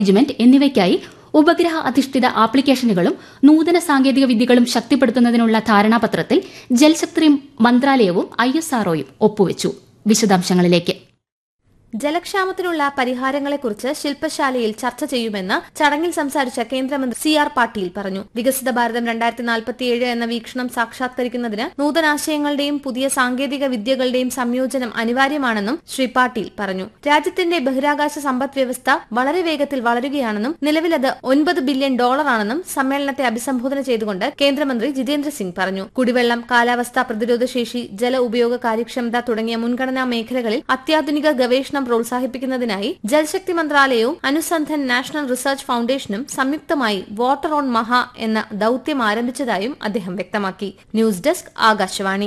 management എന്നിവയ്ക്കായി ഉപഗ്രഹ അധിഷ്ഠിത ആപ്ലിക്കേഷനുകളും നൂതന സാങ്കേതിക വിദ്യകളും ശക്തിപ്പെടുത്തുന്നതിനുള്ള ധാരണാപത്രത്തിൽ ജൽശക്തി മന്ത്രാലയവും ഐ എസ് ആർഒയും ഒപ്പുവച്ചു വിശദാംശങ്ങളിലേക്ക് ജലക്ഷാമത്തിനുള്ള പരിഹാരങ്ങളെക്കുറിച്ച് ശില്പശാലയിൽ ചർച്ച ചെയ്യുമെന്ന് ചടങ്ങിൽ സംസാരിച്ച കേന്ദ്രമന്ത്രി സി ആർ പാട്ടീൽ പറഞ്ഞു വികസിത ഭാരതം രണ്ടായിരത്തി നാൽപ്പത്തിയേഴ് എന്ന വീക്ഷണം സാക്ഷാത്കരിക്കുന്നതിന് നൂതനാശയങ്ങളുടെയും പുതിയ സാങ്കേതിക വിദ്യകളുടെയും സംയോജനം അനിവാര്യമാണെന്നും ശ്രീ പാട്ടീൽ പറഞ്ഞു രാജ്യത്തിന്റെ ബഹിരാകാശ സമ്പദ് വ്യവസ്ഥ വളരെ വേഗത്തിൽ വളരുകയാണെന്നും നിലവിലത് ഒൻപത് ബില്യൺ ഡോളറാണെന്നും സമ്മേളനത്തെ അഭിസംബോധന ചെയ്തുകൊണ്ട് കേന്ദ്രമന്ത്രി ജിതേന്ദ്ര സിംഗ് പറഞ്ഞു കുടിവെള്ളം കാലാവസ്ഥാ പ്രതിരോധശേഷി ജല ഉപയോഗ കാര്യക്ഷമത തുടങ്ങിയ മുൻഗണനാ മേഖലകളിൽ അത്യാധുനിക ഗവേഷണം പ്രോത്സാഹിപ്പിക്കുന്നതിനായി ജൽശക്തി മന്ത്രാലയവും അനുസന്ധൻ നാഷണൽ റിസർച്ച് ഫൌണ്ടേഷനും സംയുക്തമായി വാട്ടർ ഓൺ മഹ എന്ന ദൌത്യം ആരംഭിച്ചതായും അദ്ദേഹം വ്യക്തമാക്കി ന്യൂസ് ഡെസ്ക് ആകാശവാണി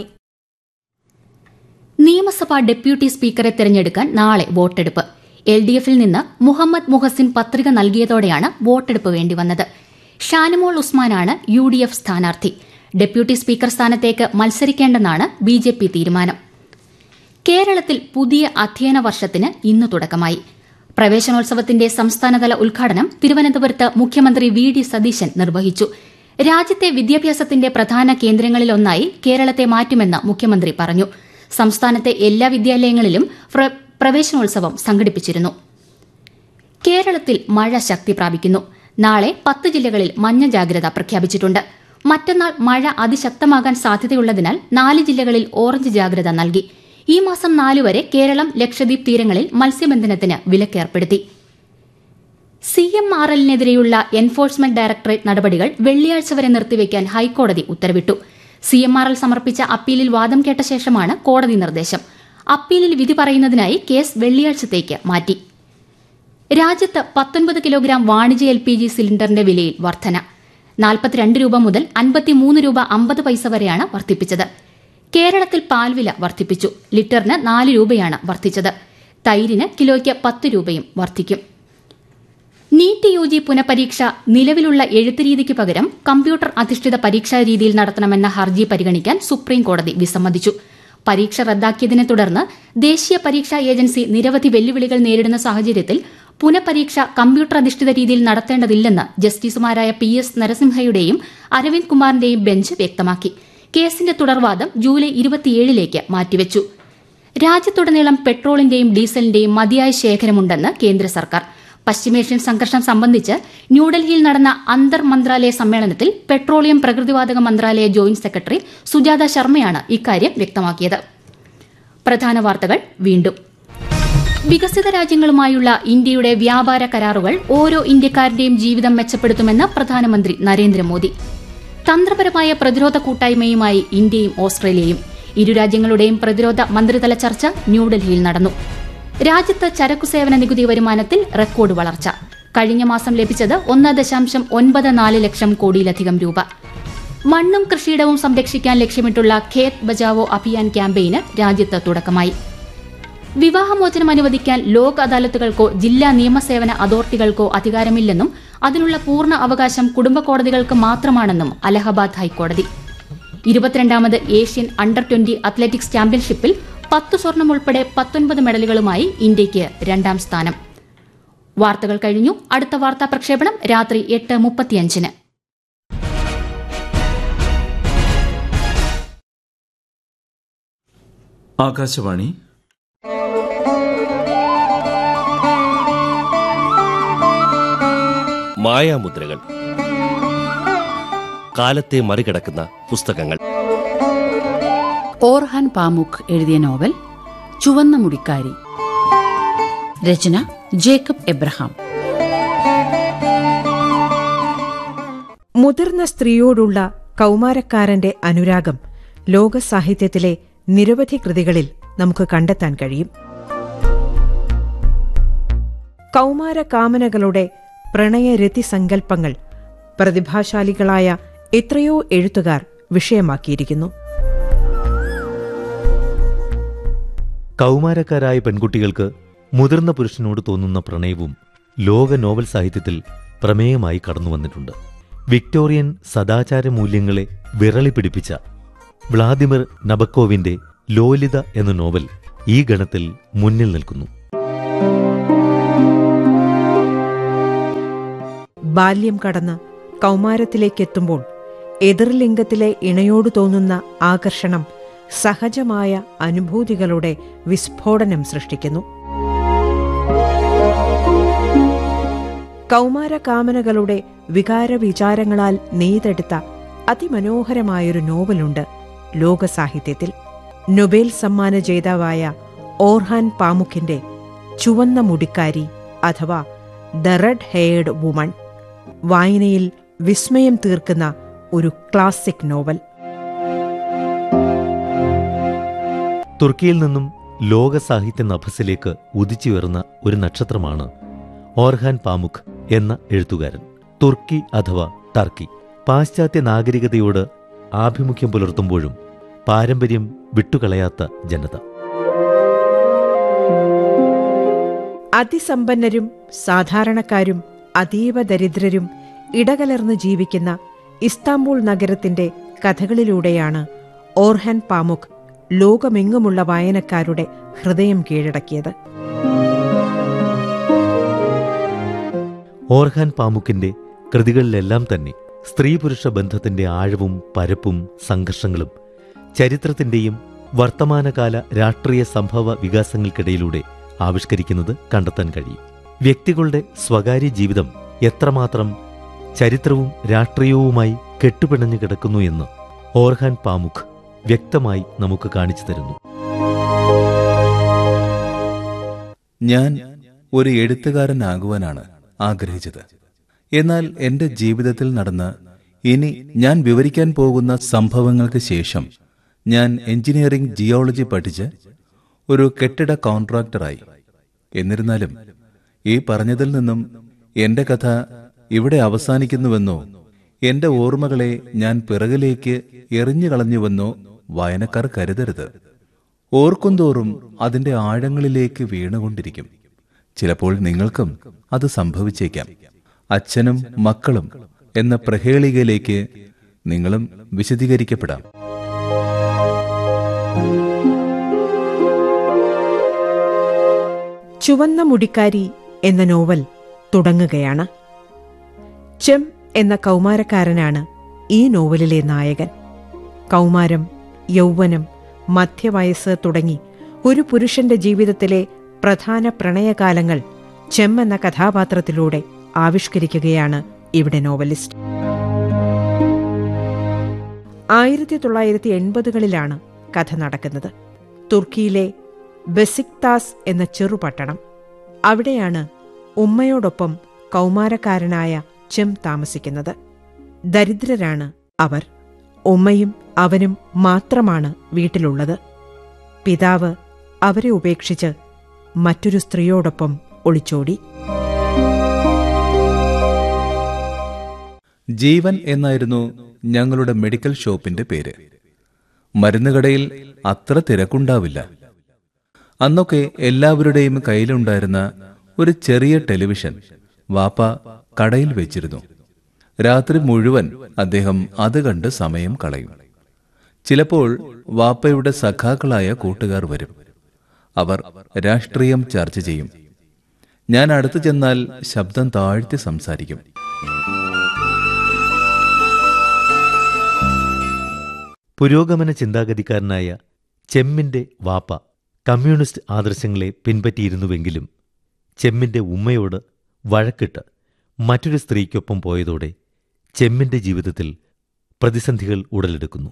നിയമസഭാ ഡെപ്യൂട്ടി സ്പീക്കറെ തെരഞ്ഞെടുക്കാൻ നാളെ വോട്ടെടുപ്പ് എൽ ഡി എഫിൽ നിന്ന് മുഹമ്മദ് മുഹസിൻ പത്രിക നൽകിയതോടെയാണ് വോട്ടെടുപ്പ് വേണ്ടിവന്നത് ഷാനിമോൾ ഉസ്മാനാണ് യു ഡി എഫ് സ്ഥാനാർത്ഥി ഡെപ്യൂട്ടി സ്പീക്കർ സ്ഥാനത്തേക്ക് മത്സരിക്കേണ്ടെന്നാണ് ബി ജെ പി തീരുമാനം കേരളത്തിൽ പുതിയ അധ്യയന വർഷത്തിന് ഇന്ന് തുടക്കമായി പ്രവേശനോത്സവത്തിന്റെ സംസ്ഥാനതല ഉദ്ഘാടനം തിരുവനന്തപുരത്ത് മുഖ്യമന്ത്രി വി ഡി സതീശൻ നിർവഹിച്ചു രാജ്യത്തെ വിദ്യാഭ്യാസത്തിന്റെ പ്രധാന കേന്ദ്രങ്ങളിലൊന്നായി കേരളത്തെ മാറ്റുമെന്ന് മുഖ്യമന്ത്രി പറഞ്ഞു സംസ്ഥാനത്തെ എല്ലാ വിദ്യാലയങ്ങളിലും പ്രവേശനോത്സവം സംഘടിപ്പിച്ചിരുന്നു കേരളത്തിൽ മഴ ശക്തി പ്രാപിക്കുന്നു നാളെ പത്ത് ജില്ലകളിൽ മഞ്ഞ ജാഗ്രത പ്രഖ്യാപിച്ചിട്ടുണ്ട് മറ്റന്നാൾ മഴ അതിശക്തമാകാൻ സാധ്യതയുള്ളതിനാൽ നാല് ജില്ലകളിൽ ഓറഞ്ച് ജാഗ്രത നൽകി ഈ മാസം നാലു വരെ കേരളം ലക്ഷദ്വീപ് തീരങ്ങളിൽ മത്സ്യബന്ധനത്തിന് വിലക്കേർപ്പെടുത്തി സി എം ആർ എല്ലിനെതിരെയുള്ള എൻഫോഴ്സ്മെന്റ് ഡയറക്ടറേറ്റ് നടപടികൾ വെള്ളിയാഴ്ച വരെ നിർത്തിവെക്കാൻ ഹൈക്കോടതി ഉത്തരവിട്ടു സി എം ആർ എൽ സമർപ്പിച്ച അപ്പീലിൽ വാദം കേട്ട ശേഷമാണ് കോടതി നിർദ്ദേശം അപ്പീലിൽ വിധി പറയുന്നതിനായി കേസ് വെള്ളിയാഴ്ചത്തേക്ക് മാറ്റി രാജ്യത്ത് പത്തൊൻപത് കിലോഗ്രാം വാണിജ്യ എൽ പി ജി സിലിണ്ടറിന്റെ വിലയിൽ വർധന നാൽപ്പത്തിരണ്ട് രൂപ മുതൽ അൻപത്തിമൂന്ന് രൂപ അമ്പത് പൈസ വരെയാണ് വർദ്ധിപ്പിച്ചത് കേരളത്തിൽ പാൽവില വർദ്ധിപ്പിച്ചു ലിറ്ററിന് നാല് രൂപയാണ് വർദ്ധിച്ചത് തൈരിന് കിലോയ്ക്ക് പത്ത് രൂപയും വർദ്ധിക്കും നീറ്റ് യു ജി പുനഃപരീക്ഷ നിലവിലുള്ള എഴുത്തുരീതിക്ക് പകരം കമ്പ്യൂട്ടർ അധിഷ്ഠിത പരീക്ഷാ രീതിയിൽ നടത്തണമെന്ന ഹർജി പരിഗണിക്കാൻ സുപ്രീം കോടതി വിസമ്മതിച്ചു പരീക്ഷ റദ്ദാക്കിയതിനെ തുടർന്ന് ദേശീയ പരീക്ഷാ ഏജൻസി നിരവധി വെല്ലുവിളികൾ നേരിടുന്ന സാഹചര്യത്തിൽ പുനഃപരീക്ഷ കമ്പ്യൂട്ടർ അധിഷ്ഠിത രീതിയിൽ നടത്തേണ്ടതില്ലെന്ന് ജസ്റ്റിസുമാരായ പി എസ് നരസിംഹയുടെയും അരവിന്ദ് കുമാറിന്റെയും ബെഞ്ച് വ്യക്തമാക്കി കേസിന്റെ തുടർവാദം ജൂലൈ ഇരുപത്തിയേഴിലേക്ക് മാറ്റിവച്ചു രാജ്യത്തുടനീളം പെട്രോളിന്റെയും ഡീസലിന്റെയും മതിയായ ശേഖരമുണ്ടെന്ന് കേന്ദ്ര സർക്കാർ പശ്ചിമേഷ്യൻ സംഘർഷം സംബന്ധിച്ച് ന്യൂഡൽഹിയിൽ നടന്ന അന്തർ മന്ത്രാലയ സമ്മേളനത്തിൽ പെട്രോളിയം പ്രകൃതിവാതക മന്ത്രാലയ ജോയിന്റ് സെക്രട്ടറി സുജാത ശർമ്മയാണ് ഇക്കാര്യം വ്യക്തമാക്കിയത് പ്രധാന വാർത്തകൾ വീണ്ടും വികസിത രാജ്യങ്ങളുമായുള്ള ഇന്ത്യയുടെ വ്യാപാര കരാറുകൾ ഓരോ ഇന്ത്യക്കാരന്റെയും ജീവിതം മെച്ചപ്പെടുത്തുമെന്ന് പ്രധാനമന്ത്രി നരേന്ദ്രമോദി തന്ത്രപരമായ പ്രതിരോധ കൂട്ടായ്മയുമായി ഇന്ത്യയും ഓസ്ട്രേലിയയും ഇരു രാജ്യങ്ങളുടെയും പ്രതിരോധ മന്ത്രിതല ചർച്ച ന്യൂഡൽഹിയിൽ നടന്നു രാജ്യത്ത് ചരക്കു സേവന നികുതി വരുമാനത്തിൽ റെക്കോർഡ് വളർച്ച കഴിഞ്ഞ മാസം ലഭിച്ചത് ഒന്ന് ദശാംശം ഒൻപത് നാല് ലക്ഷം കോടിയിലധികം രൂപ മണ്ണും കൃഷിയിടവും സംരക്ഷിക്കാൻ ലക്ഷ്യമിട്ടുള്ള ഖേത് ബചാവോ അഭിയാൻ ക്യാമ്പയിന് രാജ്യത്ത് തുടക്കമായി വിവാഹമോചനം അനുവദിക്കാൻ ലോക് അദാലത്തുകൾക്കോ ജില്ലാ നിയമസേവന അതോറിറ്റികൾക്കോ അധികാരമില്ലെന്നും അതിനുള്ള പൂർണ്ണ അവകാശം കുടുംബ കോടതികൾക്ക് മാത്രമാണെന്നും അലഹബാദ് ഹൈക്കോടതി ഇരുപത്തിരണ്ടാമത് ഏഷ്യൻ അണ്ടർ ട്വന്റി അത്ലറ്റിക്സ് ചാമ്പ്യൻഷിപ്പിൽ പത്ത് സ്വർണം ഉൾപ്പെടെ പത്തൊൻപത് മെഡലുകളുമായി ഇന്ത്യയ്ക്ക് രണ്ടാം സ്ഥാനം വാർത്തകൾ കഴിഞ്ഞു അടുത്ത വാർത്താ പ്രക്ഷേപണം രാത്രി എട്ട് മുപ്പത്തിയഞ്ചിന് ആകാശവാണി മായാമുദ്രകൾ കാലത്തെ മറികടക്കുന്ന പുസ്തകങ്ങൾ ഓർഹാൻ പാമുക്ക് എഴുതിയ നോവൽ ചുവന്ന മുടിക്കാരി രചന ജേക്കബ് എബ്രഹാം മുതിർന്ന സ്ത്രീയോടുള്ള കൗമാരക്കാരന്റെ അനുരാഗം ലോക സാഹിത്യത്തിലെ നിരവധി കൃതികളിൽ നമുക്ക് കണ്ടെത്താൻ കഴിയും കൗമാര കാമനകളുടെ പ്രണയരതി സങ്കല്പങ്ങൾ പ്രതിഭാശാലികളായ എത്രയോ എഴുത്തുകാർ വിഷയമാക്കിയിരിക്കുന്നു കൗമാരക്കാരായ പെൺകുട്ടികൾക്ക് മുതിർന്ന പുരുഷനോട് തോന്നുന്ന പ്രണയവും ലോക നോവൽ സാഹിത്യത്തിൽ പ്രമേയമായി കടന്നുവന്നിട്ടുണ്ട് വിക്ടോറിയൻ സദാചാര മൂല്യങ്ങളെ വിരളി പിടിപ്പിച്ച വ്ളാദിമിർ നബക്കോവിന്റെ ലോലിത എന്ന നോവൽ ഈ ഗണത്തിൽ മുന്നിൽ നിൽക്കുന്നു ബാല്യം കടന്ന് കൗമാരത്തിലേക്കെത്തുമ്പോൾ എതിർലിംഗത്തിലെ ഇണയോട് തോന്നുന്ന ആകർഷണം സഹജമായ അനുഭൂതികളുടെ വിസ്ഫോടനം സൃഷ്ടിക്കുന്നു കൗമാരകാമനകളുടെ വികാരവിചാരങ്ങളാൽ നെയ്തെടുത്ത അതിമനോഹരമായൊരു നോവലുണ്ട് ലോകസാഹിത്യത്തിൽ നൊബേൽ സമ്മാന ജേതാവായ ഓർഹാൻ പാമുക്കിന്റെ ചുവന്ന മുടിക്കാരി അഥവാ ദ റെഡ് ഹെയർഡ് വുമൺ വായനയിൽ വിസ്മയം തീർക്കുന്ന ഒരു ക്ലാസിക് നോവൽ തുർക്കിയിൽ നിന്നും ലോക സാഹിത്യ നഭസിലേക്ക് ഉദിച്ചുയർന്ന ഒരു നക്ഷത്രമാണ് ഓർഹാൻ പാമുഖ് എന്ന എഴുത്തുകാരൻ തുർക്കി അഥവാ ടർക്കി പാശ്ചാത്യ നാഗരികതയോട് ആഭിമുഖ്യം പുലർത്തുമ്പോഴും പാരമ്പര്യം വിട്ടുകളയാത്ത ജനത അതിസമ്പന്നരും സാധാരണക്കാരും അതീവ ദരിദ്രരും ഇടകലർന്ന് ജീവിക്കുന്ന ഇസ്താംബൂൾ നഗരത്തിന്റെ കഥകളിലൂടെയാണ് ഓർഹാൻ പാമുക് ലോകമെങ്ങുമുള്ള വായനക്കാരുടെ ഹൃദയം കീഴടക്കിയത് ഓർഹാൻ പാമുക്കിന്റെ കൃതികളിലെല്ലാം തന്നെ സ്ത്രീ പുരുഷ ബന്ധത്തിന്റെ ആഴവും പരപ്പും സംഘർഷങ്ങളും ചരിത്രത്തിന്റെയും വർത്തമാനകാല രാഷ്ട്രീയ സംഭവ വികാസങ്ങൾക്കിടയിലൂടെ ആവിഷ്കരിക്കുന്നത് കണ്ടെത്താൻ കഴിയും വ്യക്തികളുടെ സ്വകാര്യ ജീവിതം എത്രമാത്രം ചരിത്രവും രാഷ്ട്രീയവുമായി കെട്ടുപിണഞ്ഞു കിടക്കുന്നു എന്ന് ഓർഹാൻ പാമുഖ് വ്യക്തമായി നമുക്ക് കാണിച്ചു തരുന്നു ഞാൻ ഒരു എഴുത്തുകാരനാകുവാനാണ് ആഗ്രഹിച്ചത് എന്നാൽ എന്റെ ജീവിതത്തിൽ നടന്ന ഇനി ഞാൻ വിവരിക്കാൻ പോകുന്ന സംഭവങ്ങൾക്ക് ശേഷം ഞാൻ എഞ്ചിനീയറിംഗ് ജിയോളജി പഠിച്ച് ഒരു കെട്ടിട കോൺട്രാക്ടറായി എന്നിരുന്നാലും ഈ പറഞ്ഞതിൽ നിന്നും എന്റെ കഥ ഇവിടെ അവസാനിക്കുന്നുവെന്നോ എന്റെ ഓർമ്മകളെ ഞാൻ പിറകിലേക്ക് എറിഞ്ഞു കളഞ്ഞുവെന്നോ വായനക്കാർ കരുതരുത് ഓർക്കുന്തോറും അതിന്റെ ആഴങ്ങളിലേക്ക് വീണുകൊണ്ടിരിക്കും ചിലപ്പോൾ നിങ്ങൾക്കും അത് സംഭവിച്ചേക്കാം അച്ഛനും മക്കളും എന്ന പ്രഹേളികയിലേക്ക് നിങ്ങളും വിശദീകരിക്കപ്പെടാം ചുവന്ന മുടിക്കാരി എന്ന നോവൽ തുടങ്ങുകയാണ് ചെം എന്ന കൗമാരക്കാരനാണ് ഈ നോവലിലെ നായകൻ കൗമാരം യൗവനം മധ്യവയസ്സ് തുടങ്ങി ഒരു പുരുഷന്റെ ജീവിതത്തിലെ പ്രധാന പ്രണയകാലങ്ങൾ ചെം എന്ന കഥാപാത്രത്തിലൂടെ ആവിഷ്കരിക്കുകയാണ് ഇവിടെ നോവലിസ്റ്റ് ആയിരത്തി തൊള്ളായിരത്തി എൺപതുകളിലാണ് കഥ നടക്കുന്നത് തുർക്കിയിലെ ബെസിക്താസ് എന്ന ചെറുപട്ടണം അവിടെയാണ് ഉമ്മയോടൊപ്പം കൗമാരക്കാരനായ ചെം താമസിക്കുന്നത് ദരിദ്രരാണ് അവർ ഉമ്മയും അവനും മാത്രമാണ് വീട്ടിലുള്ളത് പിതാവ് അവരെ ഉപേക്ഷിച്ച് മറ്റൊരു സ്ത്രീയോടൊപ്പം ഒളിച്ചോടി ജീവൻ എന്നായിരുന്നു ഞങ്ങളുടെ മെഡിക്കൽ ഷോപ്പിന്റെ പേര് മരുന്നുകടയിൽ അത്ര തിരക്കുണ്ടാവില്ല അന്നൊക്കെ എല്ലാവരുടെയും കയ്യിലുണ്ടായിരുന്ന ഒരു ചെറിയ ടെലിവിഷൻ വാപ്പ കടയിൽ വെച്ചിരുന്നു രാത്രി മുഴുവൻ അദ്ദേഹം അത് കണ്ട് സമയം കളയും ചിലപ്പോൾ വാപ്പയുടെ സഖാക്കളായ കൂട്ടുകാർ വരും അവർ രാഷ്ട്രീയം ചർച്ച ചെയ്യും ഞാൻ അടുത്തു ചെന്നാൽ ശബ്ദം താഴ്ത്തി സംസാരിക്കും പുരോഗമന ചിന്താഗതിക്കാരനായ ചെമ്മിന്റെ വാപ്പ കമ്മ്യൂണിസ്റ്റ് ആദർശങ്ങളെ പിൻപറ്റിയിരുന്നുവെങ്കിലും ചെമ്മിന്റെ ഉമ്മയോട് വഴക്കിട്ട് മറ്റൊരു സ്ത്രീക്കൊപ്പം പോയതോടെ ചെമ്മിന്റെ ജീവിതത്തിൽ പ്രതിസന്ധികൾ ഉടലെടുക്കുന്നു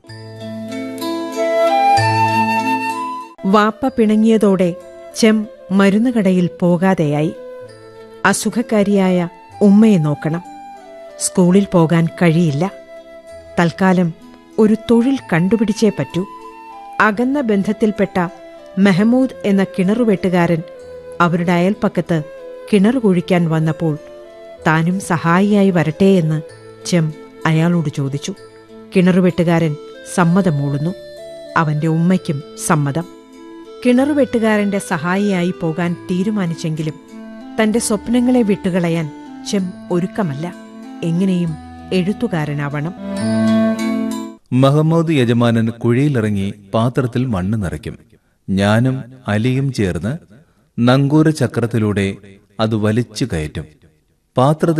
വാപ്പ പിണങ്ങിയതോടെ ചെം മരുന്നുകടയിൽ പോകാതെയായി അസുഖക്കാരിയായ ഉമ്മയെ നോക്കണം സ്കൂളിൽ പോകാൻ കഴിയില്ല തൽക്കാലം ഒരു തൊഴിൽ കണ്ടുപിടിച്ചേ പറ്റൂ അകന്ന ബന്ധത്തിൽപ്പെട്ട മെഹമൂദ് എന്ന കിണറുവെട്ടുകാരൻ അവരുടെ അയൽപ്പക്കത്ത് കിണർ കുഴിക്കാൻ വന്നപ്പോൾ താനും സഹായിയായി വരട്ടെയെന്ന് ചെം അയാളോട് ചോദിച്ചു കിണറുവെട്ടുകാരൻ സമ്മതം മൂളുന്നു അവന്റെ ഉമ്മയ്ക്കും സമ്മതം കിണറുവെട്ടുകാരന്റെ സഹായിയായി പോകാൻ തീരുമാനിച്ചെങ്കിലും തന്റെ സ്വപ്നങ്ങളെ വിട്ടുകളയാൻ ചെം ഒരുക്കമല്ല എങ്ങനെയും എഴുത്തുകാരനാവണം മഹമ്മൂദ് യജമാനൻ കുഴിയിലിറങ്ങി പാത്രത്തിൽ മണ്ണ് നിറയ്ക്കും ഞാനും അലിയും ചേർന്ന് നങ്കൂര ചക്രത്തിലൂടെ അത് വലിച്ചു കയറ്റും പാത്രത്തിൽ